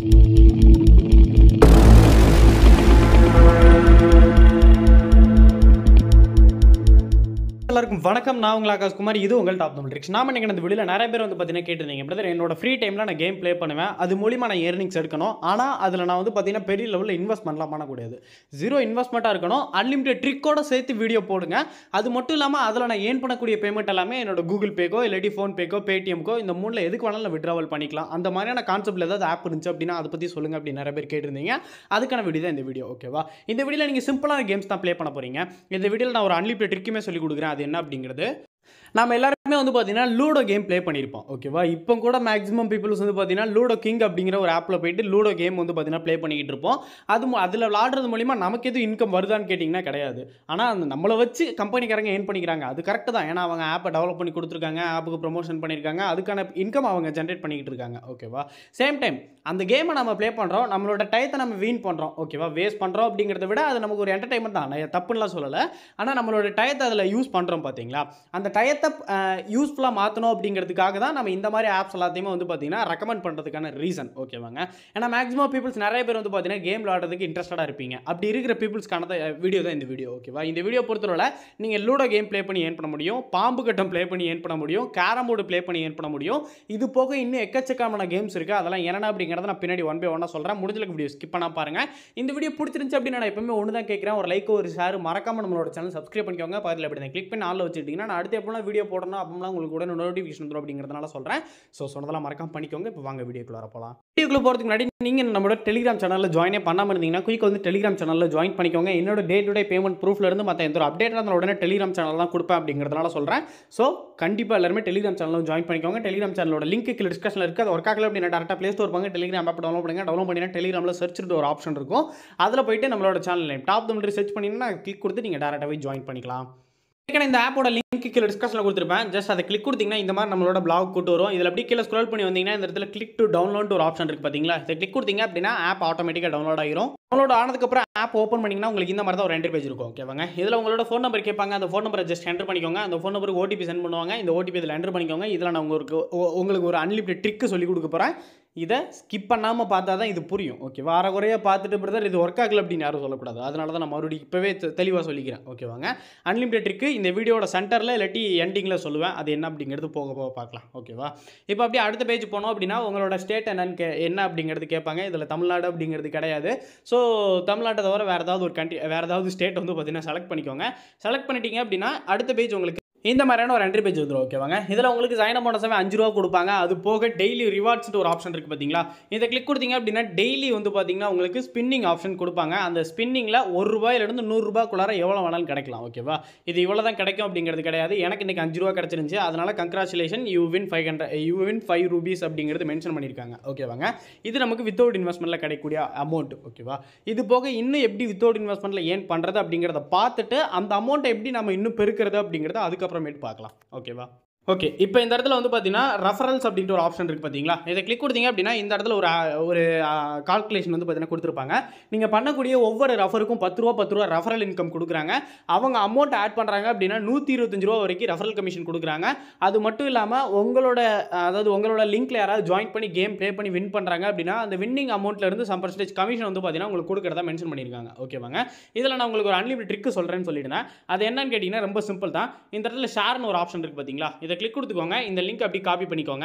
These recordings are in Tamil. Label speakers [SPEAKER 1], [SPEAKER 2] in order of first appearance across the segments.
[SPEAKER 1] எல்லாருக்கும் வணக்கம் நான் உங்கள் ஆகாஷ் குமார் இது உங்கள் டாப் தமிழ் ட்ரிக்ஸ் நாம இன்னைக்கு இந்த வீடியோவில் நிறைய பேர் வந்து பார்த்தீங்கன்னா கேட்டிருந்தீங்க பிரதர் என்னோட ஃப்ரீ டைமில் நான் கேம் ப்ளே பண்ணுவேன் அது மூலிமா நான் ஏர்னிங்ஸ் எடுக்கணும் ஆனால் அதில் நான் வந்து பார்த்தீங்கன்னா பெரிய லெவலில் இன்வெஸ்ட்மெண்ட்லாம் பண்ணக்கூடாது ஜீரோ இன்வெஸ்ட்மெண்ட்டாக இருக்கணும் அன்லிமிட்டட் ட்ரிக்கோட சேர்த்து வீடியோ போடுங்க அது மட்டும் இல்லாமல் அதில் நான் ஏன் பண்ணக்கூடிய பேமெண்ட் எல்லாமே என்னோட கூகுள் பேக்கோ இல்லாட்டி ஃபோன் பேக்கோ பேடிஎம்க்கோ இந்த மூணில் எதுக்கு வேணாலும் விட்ராவல் பண்ணிக்கலாம் அந்த மாதிரியான கான்செப்ட்டில் ஏதாவது ஆப் இருந்துச்சு அப்படின்னா அதை பற்றி சொல்லுங்கள் அப்படின்னு நிறைய பேர் கேட்டிருந்தீங்க அதுக்கான வீடியோ தான் இந்த வீடியோ ஓகேவா இந்த வீடியோவில் நீங்கள் சிம்பிளான கேம்ஸ் தான் ப்ளே பண்ண போகிறீங்க இந்த வீடியோவில் நான் ஒரு அன்லிமிட்டட் ட்ரிக்குமே சொல்லி கொடுக்குறேன் அது என்ன அப்படிங்கிறது நம்ம எல்லாருமே வந்து பார்த்தீங்கன்னா லூடோ கேம் ப்ளே பண்ணியிருப்போம் ஓகேவா இப்போ கூட மேக்ஸிமம் பீப்புள்ஸ் வந்து பார்த்தீங்கன்னா லூடோ கிங் அப்படிங்கிற ஒரு ஆப்பில் போயிட்டு லூடோ கேம் வந்து பார்த்தீங்கன்னா ப்ளே பண்ணிக்கிட்டு இருப்போம் அது மு- அதில் விளாடுறது மூலிமா நமக்கு எதுவும் இன்கம் வருதான்னு கேட்டிங்கன்னா கிடையாது ஆனால் அந்த நம்மளை வச்சு கம்பெனிக்காரங்க ஏன் பண்ணிக்கிறாங்க அது கரெக்டு தான் ஏன்னா அவங்க ஆப்பை டெவலப் பண்ணி கொடுத்துருக்காங்க ஆப்புக்கு ப்ரொமோஷன் பண்ணியிருக்காங்க அதுக்கான இன்கம் அவங்க ஜென்ரேட் பண்ணிக்கிட்டு இருக்காங்க ஓகேவா சேம் டைம் அந்த கேமை நம்ம ப்ளே பண்ணுறோம் நம்மளோட டயத்தை நம்ம வீண் பண்ணுறோம் ஓகேவா வேஸ்ட் பண்ணுறோம் அப்படிங்கிறத விட அது நமக்கு ஒரு என்டர்டைன்மெண்ட் தான் நான் தப்புன்னுலாம் சொல்லலை ஆனால் நம்மளோட டயத்தை அதில் யூஸ் பண்ணுறோம் பார்த்தீங்களா அந்த டயத்தை யூஸ்ஃபுல்லாக மாற்றணும் அப்படிங்கிறதுக்காக தான் நம்ம இந்த மாதிரி ஆப்ஸ் எல்லாத்தையுமே வந்து பார்த்தீங்கன்னா ரெக்கமெண்ட் பண்ணுறதுக்கான ரீசன் ஓகேவாங்க ஏன்னா மேக்ஸிமம் பீப்புள்ஸ் நிறைய பேர் வந்து பார்த்தீங்கன்னா கேம் விளாடுறதுக்கு இன்ட்ரெஸ்டடாக இருப்பீங்க அப்படி இருக்கிற பீப்புள்ஸ்க்கான வீடியோ தான் இந்த வீடியோ ஓகேவா இந்த வீடியோ பொறுத்தவரை நீங்கள் லூடோ கேம் ப்ளே பண்ணி ஏன் பண்ண முடியும் பாம்பு கட்டம் ப்ளே பண்ணி ஏன் பண்ண முடியும் கேரம் போர்டு ப்ளே பண்ணி ஏன் பண்ண முடியும் இது போக இன்னும் எக்கச்சக்கமான கேம்ஸ் இருக்குது அதெல்லாம் என்னென்ன அப்படிங்கிறத நான் பின்னாடி ஒன் பை ஒன்னாக சொல்கிறேன் முடிஞ்சளவுக்கு வீடியோ ஸ்கிப் பண்ணா பாருங்க இந்த வீடியோ பிடிச்சிருந்துச்சு அப்படின்னு நான் எப்பவுமே ஒன்று தான் கேட்குறேன் ஒரு லைக் ஒரு ஷேர் மறக்காம நம்மளோட சேனல் சப்ஸ்கிரைப் பண்ணிக்கோங்க பக்கத்தில் அப்படி தான் கிளிக் பண்ணி ஆளில் வச்சுக்கிட்டிங்கன்னா நான் அடுத்து எப்போலாம் வீடியோ போடணும் அப்போலாம் உங்களுக்கு கூட நோட்டிஃபிகேஷன் வந்துடும் அப்படிங்கிறதுனால சொல்கிறேன் ஸோ சொன்னதெல்லாம் மறக்காம பண்ணிக்கோங்க இப்போ வாங்க வீடியோக்குள்ள போகலாம் வீடியோக்குள்ள போகிறதுக்கு முன்னாடி நீங்கள் நம்மளோட டெலிகிராம் சேனலில் ஜாயினே பண்ணாமல் இருந்தீங்கன்னா குயிக் வந்து டெலிகிராம் சேனலில் ஜாயின் பண்ணிக்கோங்க என்னோட டே டு டே பேமெண்ட் ப்ரூஃப்ல இருந்து மற்ற எந்த ஒரு அப்டேட் இருந்தாலும் உடனே டெலிகிராம் சேனல் தான் கொடுப்பேன் அப்படிங்கிறதுனால சொல்கிறேன் ஸோ கண்டிப்பாக எல்லாருமே டெலிகிராம் சேனலும் ஜாயின் பண்ணிக்கோங்க டெலிகிராம் சேனலோட லிங்க் கீழே டிஸ்கஷனில் இருக்குது அது ஒர்க் ஆகல அப்படின்னா டேரக்டாக ப்ளே ஸ்டோர் பாங்க டெலிகிராம் ஆப் டவுன்லோட் பண்ணுங்க டவுன்லோட் பண்ணினா டெலிகிராமில் சர்ச் ஒரு ஆப்ஷன் இருக்கும் அதில் போயிட்டு நம்மளோட channel name top Tamil search பண்ணிங்கன்னா கிளிக் கொடுத்து நீங்கள் டேரெக்டாகவே ஜாயின் பண்ணிக்கலாம் ஏற்கனவே இந்த ஆப்போட லிங்க் கீழே டிஸ்கஷனில் கொடுத்துருப்பேன் ஜஸ்ட் அதை கிளிக் கொடுத்தீங்கன்னா இந்த மாதிரி நம்மளோட பிளாக் கூட்டு வரும் இதில் அப்படியே கீழே ஸ்க்ரோல் பண்ணி வந்தீங்கன்னா இந்த இடத்துல கிளிக் டு டவுன்லோட் ஒரு ஆப்ஷன் இருக்குது பார்த்தீங்களா இதை கிளிக் கொடுத்தீங்க அப்படின்னா ஆப் ஆட்டோமேட்டிக்காக டவுன்லோட் ஆகிரும் டவுன்லோட் ஆனதுக்கப்புறம் ஆப் ஓப்பன் பண்ணிங்கன்னா உங்களுக்கு இந்த மாதிரி தான் ஒரு ரெண்டு பேஜ் இருக்கும் ஓகேவாங்க இதில் உங்களோட ஃபோன் நம்பர் கேட்பாங்க அந்த ஃபோன் நம்பரை ஜஸ்ட் என்டர் பண்ணிக்கோங்க அந்த ஃபோன் நம்பருக்கு ஓடிபி சென்ட் பண்ணுவாங்க இந்த ஓடிபி இதில் என்டர் பண்ணிக்கோங்க இதில் நான் உங்களுக்கு உ- உங்களுக்கு ஒரு அன்லிமிட்டட் ட்ரிக்கு சொல்லி கொடுக்க போகிறேன் இதை ஸ்கிப் பண்ணாமல் பார்த்தா தான் இது புரியும் ஓகே வார குறையாக பார்த்துட்டு பிரதர் இது ஒர்க் ஆகல அப்படின்னு யாரும் சொல்லக்கூடாது அதனால தான் நான் மறுபடியும் இப்போவே தெளிவாக சொல்லிக்கிறேன் ஓகேவாங்க அன்லிமிட்டட் ட்ரிக்கு இந்த வீடியோட சென்டரில் இல்லாட்டி எண்டிங்கில் சொல்லுவேன் அது என்ன அப்படிங்கிறது போக போக பார்க்கலாம் ஓகேவா இப்போ அப்படியே அடுத்த பேஜ் போனோம் அப்படின்னா உங்களோட ஸ்டேட் என்னன்னு கே என்ன அப்படிங்கிறது கேட்பாங்க இதில் தமிழ்நாடு அப்படிங்கிறது கிடையாது ஸோ தமிழ்நாட்டை தவிர வேறு ஏதாவது ஒரு கண்ட்ரி வேறு ஏதாவது ஸ்டேட் வந்து பார்த்தீங்கன்னா செலக்ட் பண்ணிக்கோங்க செலக்ட் பண்ணிட்டீங்க அப்படின்னா அடுத்த பேஜ் உங்களுக்கு இந்த மாதிரியான ஒரு என்ட்ரி பேஜ் வந்துடும் ஓகேவாங்க இதில் உங்களுக்கு சைன் அப் போனஸாவே அஞ்சு ரூபா கொடுப்பாங்க அது போக டெய்லி ரிவார்ட்ஸ்னு ஒரு ஆப்ஷன் இருக்குது பார்த்தீங்களா இதை கிளிக் கொடுத்தீங்க அப்படின்னா டெய்லி வந்து பார்த்தீங்கன்னா உங்களுக்கு ஸ்பின்னிங் ஆப்ஷன் கொடுப்பாங்க அந்த ஸ்பின்னிங்கில் ஒரு ரூபாயிலிருந்து நூறுரூபாக்குள்ளார எவ்வளோ வேணாலும் கிடைக்கலாம் ஓகேவா இது இவ்வளோ தான் கிடைக்கும் அப்படிங்கிறது கிடையாது எனக்கு இன்னைக்கு அஞ்சு ரூபா கிடச்சிருந்துச்சு அதனால congratulation you win five hundred you win five rupees அப்படிங்கிறது மென்ஷன் பண்ணியிருக்காங்க ஓகேவாங்க இது நமக்கு வித்தவுட் இன்வெஸ்ட்மெண்ட்டில் கிடைக்கக்கூடிய அமௌண்ட் ஓகேவா இது போக இன்னும் எப்படி வித்தவுட் இன்வெஸ்ட்மெண்ட்டில் ஏன் பண்ணுறது அப்படிங்கிறத பார்த்துட்டு அந்த அமௌண்ட்டை எப்படி நம்ம இன்னும் பெருக்கிறது அப்படிங்கிறத அதுக்கப்புறமேட்டு பார்க்கலாம் ஓகேவா ஓகே இப்போ இந்த இடத்துல வந்து பார்த்தீங்கன்னா ரெஃபரல்ஸ் அப்படின்ற ஒரு ஆப்ஷன் இருக்குது பார்த்தீங்களா இதை கிளிக் கொடுத்தீங்க அப்படின்னா இந்த இடத்துல ஒரு ஆ- ஒரு கால்குலேஷன் வந்து பார்த்தீங்கன்னா கொடுத்துருப்பாங்க நீங்கள் பண்ணக்கூடிய ஒவ்வொரு ரெஃபருக்கும் பத்து ரூபா பத்து ரூபா ரெஃபரல் இன்கம் கொடுக்குறாங்க அவங்க அமௌண்ட் ஆட் பண்ணுறாங்க அப்படின்னா நூற்றி இருபத்தஞ்சு ரூபா வரைக்கும் ரெஃபரல் கமிஷன் கொடுக்குறாங்க அது மட்டும் இல்லாமல் உங்களோட அதாவது உங்களோட லிங்க்ல யாராவது ஜாயின் பண்ணி கேம் ப்ளே பண்ணி வின் பண்ணுறாங்க அப்படின்னா அந்த வின்னிங் அமௌண்ட்ல இருந்து சம் பர்சன்டேஜ் கமிஷன் வந்து பார்த்தீங்கன்னா உங்களுக்கு கொடுக்குறதா மென்ஷன் பண்ணியிருக்காங்க ஓகேவாங்க இதில் நான் உங்களுக்கு ஒரு அன்லிமிட் ட்ரிக் சொல்கிறேன்னு சொல்லிடுறேன் அது என்னன்னு கேட்டிங்கன்னா ரொம்ப சிம்பிள் தான் இந்த இடத்துல ஷேர்னு ஒரு ஆப்ஷன் இருக்குது பார்த்தீங்களா இதை கிளிக் கொடுத்துக்கோங்க இந்த லிங்க் அப்படி காப்பி பண்ணிக்கோங்க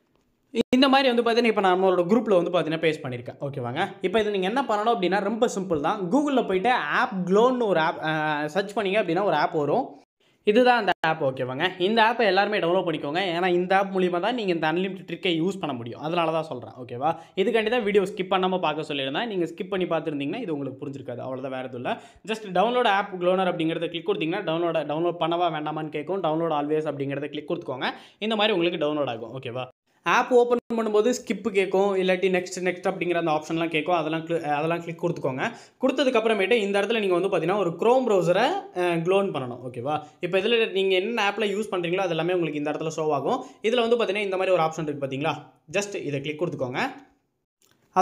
[SPEAKER 1] இந்த மாதிரி வந்து பார்த்தீங்கன்னா இப்போ நான் நம்மளோட குரூப்பில் வந்து பார்த்தீங்கன்னா பேஸ்ட் பண்ணியிருக்கேன் ஓகேவாங்க இப்போ இது நீங்கள் என்ன பண்ணணும் அப்படின்னா ரொம்ப சிம்பிள் தான் கூகுளில் போயிட்டு ஆப் க்ளோன்னு ஒரு ஆப் சர்ச் பண்ணீங்க அப்படின்னா ஒரு ஆப் வரும் இதுதான் அந்த ஆப் ஓகேவாங்க இந்த ஆப்பை எல்லாருமே டவுன்லோட் பண்ணிக்கோங்க ஏன்னா இந்த ஆப் மூலியமாக தான் நீங்கள் இந்த அன்லிமிட்டட் ட்ரிக்கை யூஸ் பண்ண முடியும் அதனால தான் சொல்கிறேன் ஓகேவா இதுக்காண்டி தான் வீடியோ ஸ்கிப் பண்ணாமல் பார்க்க சொல்லியிருந்தேன் நீங்கள் ஸ்கிப் பண்ணி பார்த்துருந்தீங்கன்னா இது உங்களுக்கு புரிஞ்சிருக்காது அவ்வளோதான் வேறு எதுவும் இல்லை ஜஸ்ட் டவுன்லோட் ஆப் க்ளோனர் அப்படிங்கிறத கிளிக் கொடுத்தீங்கன்னா டவுன்லோட் டவுன்லோட் பண்ணவா வேண்டாமான்னு கேட்கும் டவுன்லோட் ஆல்வேஸ் அப்படிங்கிறத கிளிக் கொடுத்துக்கோங்க இந்த மாதிரி உங்களுக்கு டவுன்லோட் ஆகும் ஓகேவா ஆப் ஓப்பன் பண்ணும்போது ஸ்கிப்பு கேட்கும் இல்லாட்டி நெக்ஸ்ட் நெக்ஸ்ட் அப்படிங்கிற அந்த ஆப்ஷன்லாம் கேட்கும் அதெல்லாம் cli- அதெல்லாம் கிளிக் கொடுத்துக்கோங்க கொடுத்ததுக்கப்புறமேட்டு இந்த இடத்துல நீங்கள் வந்து பார்த்தீங்கன்னா ஒரு க்ரோம் ப்ரௌசரை க்ளோன் பண்ணணும் ஓகேவா இப்போ இதில் நீங்கள் என்ன ஆப்பில் யூஸ் பண்ணுறீங்களோ அது எல்லாமே உங்களுக்கு இந்த இடத்துல ஷோ ஆகும் இதில் வந்து பார்த்தீங்கன்னா இந்த மாதிரி ஒரு ஆப்ஷன் இருக்குது பார்த்தீங்களா ஜஸ்ட் இதை கிளிக் கொடுத்துக்கோங்க அதெல்லாம் கிளிக்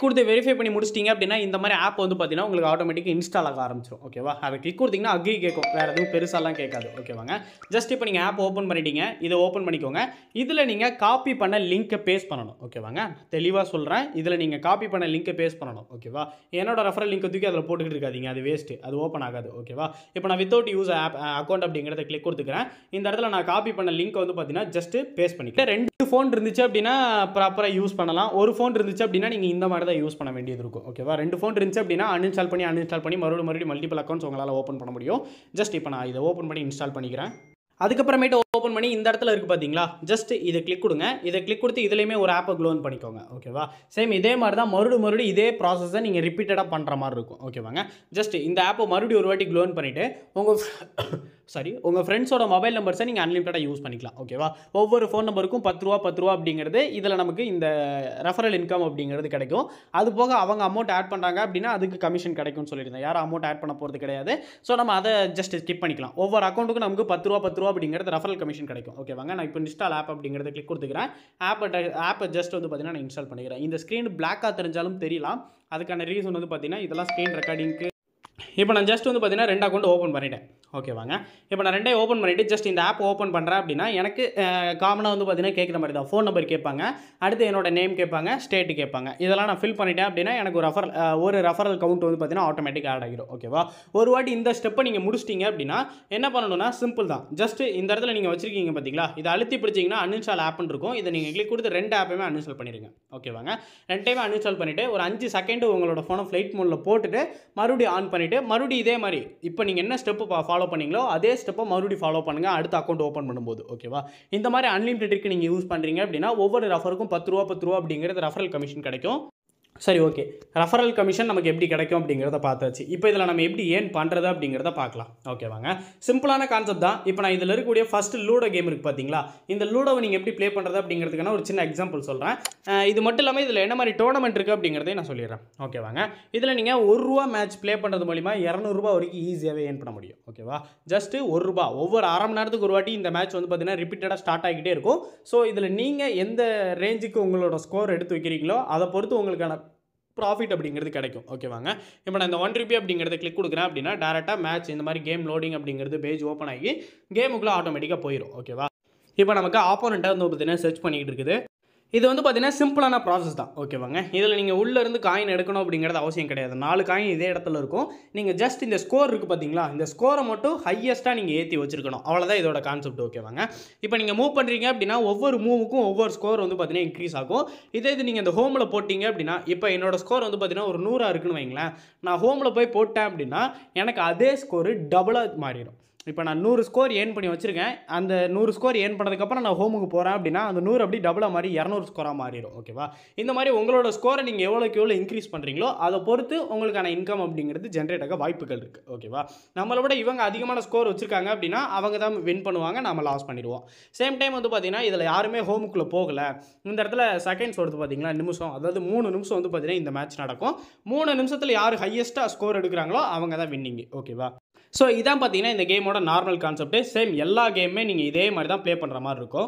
[SPEAKER 1] கிளிக் கொடுத்து வெரிஃபை பண்ணி முடிச்சிட்டிங்க அப்படின்னா இந்த மாதிரி ஆப் வந்து பார்த்தீங்கன்னா உங்களுக்கு ஆட்டோமேட்டிக்காக இன்ஸ்டால் ஆக ஆரம்பிச்சிடும் ஓகேவா அதை கிளிக் கொடுத்தீங்கன்னா அக்ரி கேட்கும் வேறு எதுவும் பெருசாலாம் கேட்காது ஓகேவாங்க ஜஸ்ட் இப்போ நீங்கள் ஆப் ஓப்பன் பண்ணிட்டீங்க இதை ஓப்பன் பண்ணிக்கோங்க இதில் நீங்கள் காப்பி பண்ண லிங்க்கை பேஸ்ட் பண்ணணும் ஓகேவாங்க தெளிவாக சொல்கிறேன் இதில் நீங்கள் காப்பி பண்ண லிங்க்கை பேஸ்ட் பண்ணணும் ஓகேவா என்னோட ரெஃபரல் லிங்க் தூக்கி அதில் போட்டுக்கிட்டு இருக்காதீங்க அது வேஸ்ட்டு அது ஓப்பன் ஆகாது ஓகேவா இப்போ நான் வித்தவுட் யூஸ் ஆப் அக்கௌண்ட் அப்படிங்கிறத கிளிக் கொடுத்துக்கிறேன் இந்த இடத்துல நான் காப்பி பண்ண லிங்க் வந்து பார்த்தீங்கன்னா ஜஸ்ட் பேஸ்ட் பண்ணிக்கிறேன் ரெண்டு ஃபோன் இருந்துச்சு அப்படின்னா ப்ராப்பராக யூஸ் பண்ணலாம் ஒரு ஃபோன் இருந்துச்சு அப்படின்னா நீங்கள் இந்த மாதிரி தான் யூஸ் பண்ண வேண்டியது இருக்கும் ஓகேவா ரெண்டு ஃபோன் இருந்துச்சு அப்படின்னா அன்இன்ஸ்டால் பண்ணி அன்இன்ஸ்டால் பண்ணி மறுபடியும் மறுபடியும் மல்டிபிள் அக்கௌண்ட்ஸ் உங்களால் ஓப்பன் பண்ண முடியும் ஜஸ்ட் இப்போ நான் இதை ஓப்பன் பண்ணி இன்ஸ்டால் பண்ணிக்கிறேன் அதுக்கப்புறமேட்டு ஓப்பன் பண்ணி இந்த இடத்துல இருக்குது பார்த்தீங்களா ஜஸ்ட் இதை கிளிக் கொடுங்க இதை கிளிக் கொடுத்து இதுலேயுமே ஒரு ஆப்பை க்ளோன் பண்ணிக்கோங்க ஓகேவா சேம் இதே மாதிரி தான் மறுபடியும் மறுபடியும் இதே ப்ராசஸை நீங்கள் ரிப்பீட்டடாக பண்ணுற மாதிரி இருக்கும் ஓகேவாங்க ஜஸ்ட் இந்த ஆப்பை மறுபடியும் ஒரு வாட்டி க்ளோன் பண்ணிவிட்டு உங்கள் சாரி உங்கள் ஃப்ரெண்ட்ஸோட மொபைல் நம்பர்ஸை நீங்கள் அன்லிமிட்டடாக யூஸ் பண்ணிக்கலாம் ஓகேவா ஒவ்வொரு ஃபோன் நம்பருக்கும் பத்து ரூபா பத்து ரூபா அப்படிங்கிறது இதில் நமக்கு இந்த ரெஃபரல் இன்கம் அப்படிங்கிறது கிடைக்கும் அது போக அவங்க அமௌண்ட் ஆட் பண்ணுறாங்க அப்படின்னா அதுக்கு கமிஷன் கிடைக்கும்னு சொல்லியிருந்தேன் யாரும் அமௌண்ட் ஆட் பண்ண போகிறது கிடையாது ஸோ நம்ம அதை ஜஸ்ட் ஸ்கிப் பண்ணிக்கலாம் ஒவ்வொரு அக்கௌண்ட்டுக்கும் நமக்கு பத்து ரூபா பத்து ரூபா அப்படிங்கிறது ரெஃபரல் கமிஷன் கிடைக்கும் ஓகேவாங்க நான் இப்போ இன்ஸ்டால் ஆப் அப்படிங்கிறத கிளிக் கொடுத்துக்கிறேன் ஆப்பை ஆப்பை ஜஸ்ட் வந்து பார்த்தீங்கன்னா நான் இன்ஸ்டால் பண்ணிக்கிறேன் இந்த ஸ்க்ரீன் பிளாக்காக தெரிஞ்சாலும் தெரியலாம் அதுக்கான ரீசன் வந்து பார்த்தீங்கன்னா இதெல்லாம் ஸ்க்ரீன் ரெக்கார்டிங்க்கு இப்போ நான் ஜஸ்ட் வந்து பார்த்தீங்கன்னா ரெண்டு அக்கௌண்ட் ஓப்பன் பண்ணிட்டேன் ஓகேவாங்க இப்போ நான் ரெண்டே ஓப்பன் பண்ணிவிட்டு ஜஸ்ட் இந்த ஆப் ஓப்பன் பண்ணுறேன் அப்படின்னா எனக்கு காமனாக வந்து பார்த்தீங்கன்னா கேட்குற மாதிரி தான் ஃபோன் நம்பர் கேட்பாங்க அடுத்து என்னோட நேம் கேட்பாங்க ஸ்டேட்டு கேட்பாங்க இதெல்லாம் நான் ஃபில் பண்ணிட்டேன் அப்படின்னா எனக்கு ஒரு ரெஃபர் ஒரு ரெஃபரல் கவுண்ட் வந்து பார்த்தீங்கன்னா ஆட்டோமேட்டிக் ஆட் ஆகிடும் ஓகேவா ஒரு வாட்டி இந்த ஸ்டெப்பை நீங்கள் முடிச்சிட்டிங்க அப்படின்னா என்ன பண்ணணும்னா சிம்பிள் தான் ஜஸ்ட் இந்த இடத்துல நீங்கள் வச்சிருக்கீங்க பார்த்தீங்களா இதை அழுத்தி பிடிச்சிங்கன்னா அன்இன்ஸ்டால் ஆப்னு இருக்கும் இதை நீங்கள் கிளிக் கொடுத்து ரெண்டு ஆப்பையுமே அன்இன்ஸ்டால் பண்ணிடுங்க ஓகேவாங்க ரெண்டு டைமே அன்இன்ஸ்டால் பண்ணிவிட்டு ஒரு அஞ்சு செகண்ட் உங்களோட ஃபோனை ஃப்ளைட் மோடில் போட்டுட்டு மறுபடியும் ஆன் பண்ணிவிட்டு மறுபடியும் இதே மாதிரி இப்போ நீங்கள் என்ன ஸ்டெப்பு ஃபாலோ பண்ணீங்களோ அதே ஸ்டெப்பை மறுபடியும் ஃபாலோ பண்ணுங்கள் அடுத்த அக்கௌண்ட் ஓப்பன் பண்ணும்போது ஓகேவா இந்த மாதிரி அன்லிமிட்டெடுக்கு நீங்கள் யூஸ் பண்ணுறீங்க அப்படின்னா ஒவ்வொரு ரெஃபருக்கும் பத்து ரூபா பத்து ரூபா அப்படிங்கிறது ரெஃபரல் கமிஷன் கிடைக்கும் சரி ஓகே ரெஃபரல் கமிஷன் நமக்கு எப்படி கிடைக்கும் அப்படிங்கிறத பார்த்தாச்சு இப்போ இதில் நம்ம எப்படி ஏன் பண்ணுறது அப்படிங்கிறத பார்க்கலாம் ஓகேவாங்க சிம்பிளான கான்செப்ட் தான் இப்போ நான் இதில் இருக்கக்கூடிய ஃபஸ்ட் லூடோ கேம் இருக்குது பார்த்தீங்களா இந்த லூடோவை நீங்கள் எப்படி ப்ளே பண்ணுறது அப்படிங்கிறதுக்கான ஒரு சின்ன எக்ஸாம்பிள் சொல்கிறேன் இது மட்டும் இல்லாமல் இதில் என்ன மாதிரி டோர்னமெண்ட் இருக்குது அப்படிங்கிறதையும் நான் சொல்லிடுறேன் ஓகேவாங்க இதில் நீங்கள் ஒரு ரூபா மேட்ச் ப்ளே பண்ணுறது மூலிமா இரநூறுபா வரைக்கும் ஈஸியாகவே ஏன் பண்ண முடியும் ஓகேவா ஜஸ்ட்டு ஒரு ரூபா ஒவ்வொரு அரை மணி நேரத்துக்கு ஒரு வாட்டி இந்த மேட்ச் வந்து பார்த்தீங்கன்னா ரிப்பீட்டடாக ஸ்டார்ட் ஆகிக்கிட்டே இருக்கும் ஸோ இதில் நீங்கள் எந்த ரேஞ்சுக்கு உங்களோட ஸ்கோர் எடுத்து வைக்கிறீங்களோ அதை பொறுத்து உங்களுக்கான ப்ராஃபிட் அப்படிங்கிறது கிடைக்கும் ஓகேவாங்க இப்போ நான் இந்த ஒன் ருபி அப்படிங்கிறத கிளிக் கொடுக்குறேன் அப்படின்னா டேரெக்டாக மேட்ச் இந்த மாதிரி கேம் லோடிங் அப்படிங்கிறது பேஜ் ஓப்பன் ஆகி கேமுக்குள்ளே ஆட்டோமேட்டிக்காக போயிடும் ஓகேவா இப்போ நமக்கு ஆப்போனண்ட்டாக வந்து பார்த்தீங்கன்னா சர்ச் பண்ணிக்கிட்டு இருக்குது இது வந்து பார்த்தீங்கன்னா சிம்பிளான ப்ராசஸ் தான் ஓகேவாங்க இதில் நீங்கள் உள்ளேருந்து காயின் எடுக்கணும் அப்படிங்கிறது அவசியம் கிடையாது நாலு காயின் இதே இடத்துல இருக்கும் நீங்கள் ஜஸ்ட் இந்த ஸ்கோர் இருக்குது பார்த்தீங்களா இந்த ஸ்கோரை மட்டும் ஹையஸ்ட்டாக நீங்கள் ஏற்றி வச்சிருக்கணும் அவ்வளோதான் இதோட கான்செப்ட் ஓகேவாங்க இப்போ நீங்கள் மூவ் பண்ணுறீங்க அப்படின்னா ஒவ்வொரு மூவுக்கும் ஒவ்வொரு ஸ்கோர் வந்து பார்த்தீங்கன்னா இன்க்ரீஸ் ஆகும் இதே இது நீங்கள் இந்த ஹோமில் போட்டிங்க அப்படின்னா இப்போ என்னோட ஸ்கோர் வந்து பார்த்தீங்கன்னா ஒரு நூறாக இருக்குன்னு வைங்களேன் நான் ஹோமில் போய் போட்டேன் அப்படின்னா எனக்கு அதே ஸ்கோரு டபுளாக மாறிடும் இப்போ நான் நூறு ஸ்கோர் ஏர்ன் பண்ணி வச்சுருக்கேன் அந்த நூறு ஸ்கோர் ஏர்ன் பண்ணதுக்கப்புறம் நான் ஹோமுக்கு போகிறேன் அப்படின்னா அந்த நூறு அப்படி டபுளாக மாறி இரநூறு ஸ்கோராக மாறிடும் ஓகேவா இந்த மாதிரி உங்களோட ஸ்கோரை நீங்கள் எவ்வளோக்கு எவ்வளோ இன்க்ரீஸ் பண்ணுறீங்களோ அதை பொறுத்து உங்களுக்கான இன்கம் அப்படிங்கிறது ஜென்ரேட் ஆக வாய்ப்புகள் இருக்குது ஓகேவா நம்மளை விட இவங்க அதிகமான ஸ்கோர் வச்சுருக்காங்க அப்படின்னா அவங்க தான் வின் பண்ணுவாங்க நம்ம லாஸ் பண்ணிடுவோம் சேம் டைம் வந்து பார்த்தீங்கன்னா இதில் யாருமே ஹோமுக்குள்ளே போகலை இந்த இடத்துல செகண்ட்ஸ் வருது பார்த்தீங்களா நிமிஷம் அதாவது மூணு நிமிஷம் வந்து பார்த்தீங்கன்னா இந்த மேட்ச் நடக்கும் மூணு நிமிஷத்தில் யார் ஹையஸ்ட்டாக ஸ்கோர் எடுக்கிறாங்களோ அவங்க தான் வின்னிங் ஓகேவா ஸோ இதான் பார்த்தீங்கன்னா இந்த கேமோட நார்மல் கான்செப்ட்டு சேம் எல்லா கேமுமே நீங்கள் இதே மாதிரி தான் ப்ளே பண்ணுற மாதிரி இருக்கும்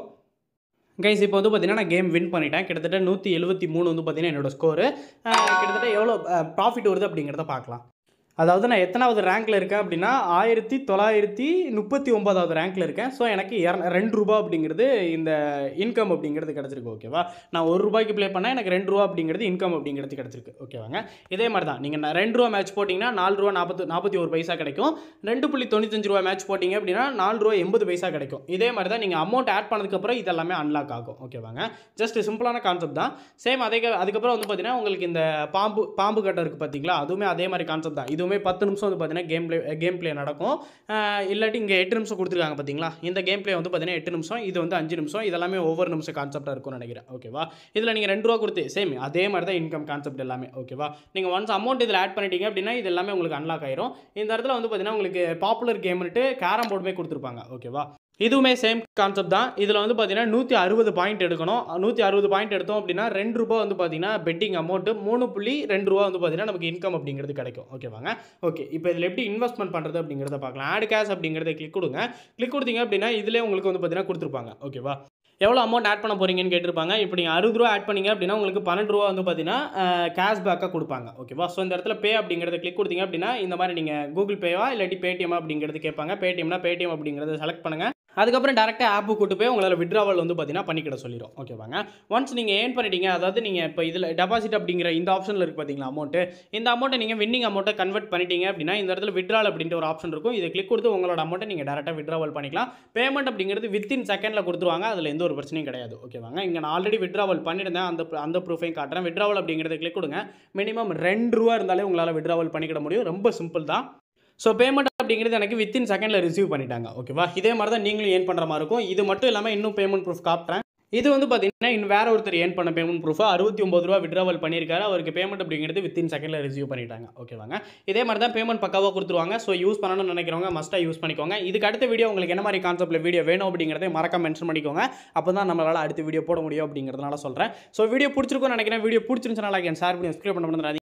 [SPEAKER 1] கைஸ் இப்போ வந்து பார்த்தீங்கன்னா நான் கேம் வின் பண்ணிட்டேன் கிட்டத்தட்ட நூற்றி எழுபத்தி மூணு வந்து பார்த்தீங்கன்னா என்னோட ஸ்கோரு கிட்டத்தட்ட எவ்வளோ ப்ராஃபிட் வருது அப்படிங்கிறத பார்க்கலாம் அதாவது நான் எத்தனாவது ரேங்க்கில் இருக்கேன் அப்படின்னா ஆயிரத்தி தொள்ளாயிரத்தி முப்பத்தி ஒன்பதாவது ரேங்க்கில் இருக்கேன் ஸோ எனக்கு இர ரெண்டு ரூபா அப்படிங்கிறது இந்த இன்கம் அப்படிங்கிறது கிடச்சிருக்கு ஓகேவா நான் ஒரு ரூபாய்க்கு ப்ளே பண்ணால் எனக்கு ரெண்டு ரூபா அப்படிங்கிறது இன்கம் அப்படிங்கிறது கிடச்சிருக்கு ஓகேவாங்க இதே மாதிரி தான் நீங்கள் ரெண்டு ரூபா மேட்ச் போட்டிங்கன்னா நாலு ரூபா நாற்பத்து நாற்பத்தி ஒரு பைசா கிடைக்கும் ரெண்டு புள்ளி தொண்ணூத்தஞ்சு ரூபா மேட்ச் போட்டிங்க அப்படின்னா நாலு ரூபா எண்பது பைசா கிடைக்கும் இதே மாதிரி தான் நீங்கள் அமௌண்ட் ஆட் பண்ணதுக்கப்புறம் இதெல்லாமே அன்லாக் ஆகும் ஓகேவாங்க ஜஸ்ட் சிம்பிளான கான்செப்ட் தான் சேம் அதே அதுக்கப்புறம் வந்து பார்த்தீங்கன்னா உங்களுக்கு இந்த பாம்பு பாம்பு கட்டை இருக்குது பார்த்தீங்களா அதுவுமே அதே மாதிரி கான்செப்ட் தான் இதுவுமே பத்து நிமிஷம் வந்து பார்த்தீங்கன்னா கேம் ப்ளே கேம் ப்ளே நடக்கும் ஆஹ் இல்லாட்டி இங்கே எட்டு நிமிஷம் கொடுத்துருக்காங்க பார்த்தீங்களா இந்த கேம் ப்ளே வந்து பார்த்தீங்கன்னா எட்டு நிமிஷம் இது வந்து அஞ்சு நிமிஷம் இதெல்லாமே ஒவ்வொரு நிமிஷம் கான்செப்டாக இருக்கும்னு நினைக்கிறேன் ஓகேவா இதில் நீங்கள் ரெண்டு ரூபா கொடுத்து சேம் அதே மாதிரி தான் இன்கம் கான்செப்ட் எல்லாமே ஓகேவா நீங்கள் ஒன்ஸ் அமௌண்ட் இதில் ஆட் பண்ணிட்டீங்க அப்படின்னா இது எல்லாமே உங்களுக்கு அன்லாக் ஆயிரும் இந்த இடத்துல வந்து பார்த்தீங்கன்னா உங்களுக்கு பாப்புலர் கேம்னுட்டு கேரம் போர்டுமே கொடுத்துருப்பாங்க ஓகேவா இதுவுமே சேம் கான்செப்ட் தான் இதில் வந்து பார்த்தீங்கன்னா நூற்றி அறுபது பாயிண்ட் எடுக்கணும் நூற்றி அறுபது பாயிண்ட் எடுத்தோம் அப்படின்னா ரெண்டு ரூபா வந்து பார்த்தீங்கன்னா பெட்டிங் அமௌண்ட்டு மூணு புள்ளி ரெண்டு ரூபா வந்து பார்த்தீங்கன்னா நமக்கு இன்கம் அப்படிங்கிறது கிடைக்கும் ஓகேவாங்க ஓகே இப்போ இதில் எப்படி இன்வெஸ்ட்மெண்ட் பண்ணுறது அப்படிங்கிறத பார்க்கலாம் ஆட் கேஷ் அப்படிங்கிறத கிளிக் கொடுங்க கிளிக் கொடுத்தீங்க அப்படின்னா இதிலே உங்களுக்கு வந்து பார்த்தீங்கன்னா கொடுத்துருப்பாங்க ஓகேவா எவ்வளோ அமௌண்ட் ஆட் பண்ண போறீங்கன்னு கேட்டிருப்பாங்க இப்போ நீங்கள் அறுபது ரூபா ஆட் பண்ணீங்க அப்படின்னா உங்களுக்கு பன்னெண்டு ரூபா வந்து பார்த்தீங்கன்னா கேஷ்பேக்காக கொடுப்பாங்க ஓகேவா ஸோ இந்த இடத்துல பே அப்படிங்கிறத கிளிக் கொடுத்தீங்க அப்படின்னா இந்த மாதிரி நீங்கள் கூகுள் பேவா இல்லாட்டி பேடிஎம் அப்படிங்கிறது கேட்பாங்க பேடிஎம்னா பேடிஎம் அப்படிங்கிறத செலக்ட் பண்ணுங்கள் அதுக்கப்புறம் டேரெக்டாக ஆப்பு கூட்டு போய் உங்களால் விட்ராவல் வந்து பார்த்தீங்கன்னா பண்ணிக்கிட சொல்லிடும் ஓகேவாங்க ஒன்ஸ் நீங்கள் ஏர்ன் பண்ணிட்டீங்க அதாவது நீங்கள் இப்போ இதில் டெபாசிட் அப்படிங்கிற இந்த ஆப்ஷனில் இருக்குது பார்த்தீங்களா அமௌண்ட்டு இந்த அமௌண்ட்டை நீங்கள் வின்னிங் அமௌண்ட்டை கன்வெர்ட் பண்ணிட்டீங்க அப்படின்னா இந்த இடத்துல விட்ரால் அப்படின்ற ஒரு ஆப்ஷன் இருக்கும் இதை கிளிக் கொடுத்து உங்களோட அமௌண்ட்டை நீங்கள் டேரெக்டாக விட்ராவல் பண்ணிக்கலாம் பேமெண்ட் அப்படிங்கிறது வித்தின் செகண்டில் கொடுத்துருவாங்க அதில் எந்த ஒரு பிரச்சனையும் கிடையாது ஓகேவாங்க இங்கே நான் ஆல்ரெடி விட்ராவல் பண்ணியிருந்தேன் அந்த அந்த ப்ரூஃபையும் காட்டுறேன் விட்ராவல் அப்படிங்கிறத கிளிக் கொடுங்க மினிமம் ரெண்டு ரூபா இருந்தாலே உங்களால் விட்ராவல் பண்ணிக்கிட முடியும் ரொம்ப சிம்பிள் தான் ஸோ பேமெண்ட் அப்படிங்கிறது எனக்கு வித்தின் செகண்டில் ரிசீவ் பண்ணிட்டாங்க ஓகேவா இதே மாதிரி தான் நீங்களும் ஏர்ன் பண்ணுற மாதிரி இருக்கும் இது மட்டும் இல்லாமல் இன்னும் பேமெண்ட் ப்ரூஃப் காட்டுறேன் இது வந்து பார்த்தீங்கன்னா இன்னும் வேற ஒருத்தர் ஏர்ன் பண்ண பேமெண்ட் ப்ரூஃபா அறுபத்தி ஒம்பது ரூபா விட்ராவல் பண்ணியிருக்காரு அவருக்கு பேமெண்ட் அப்படிங்கிறது வித்தின் செகண்டில் ரிசீவ் பண்ணிட்டாங்க ஓகேவாங்க இதே மாதிரி தான் பேமெண்ட் பக்காவாக கொடுத்துருவாங்க ஸோ யூஸ் பண்ணணும்னு நினைக்கிறவங்க மஸ்ட்டாக யூஸ் பண்ணிக்கோங்க இதுக்கு அடுத்த வீடியோ உங்களுக்கு என்ன மாதிரி கான்செப்ட்டில் வீடியோ வேணும் அப்படிங்கிறத மறக்க மென்ஷன் பண்ணிக்கோங்க அப்போ தான் நம்மளால் அடுத்த வீடியோ போட முடியும் அப்படிங்கிறதுனால சொல்கிறேன் ஸோ வீடியோ பிடிச்சிருக்கும்னு நினைக்கிறேன் வீடியோ பிடிச்சிருந்துச்சுனா லைக் ஷேர் பண்ணி சப்ஸ்கிரைப் பண்ண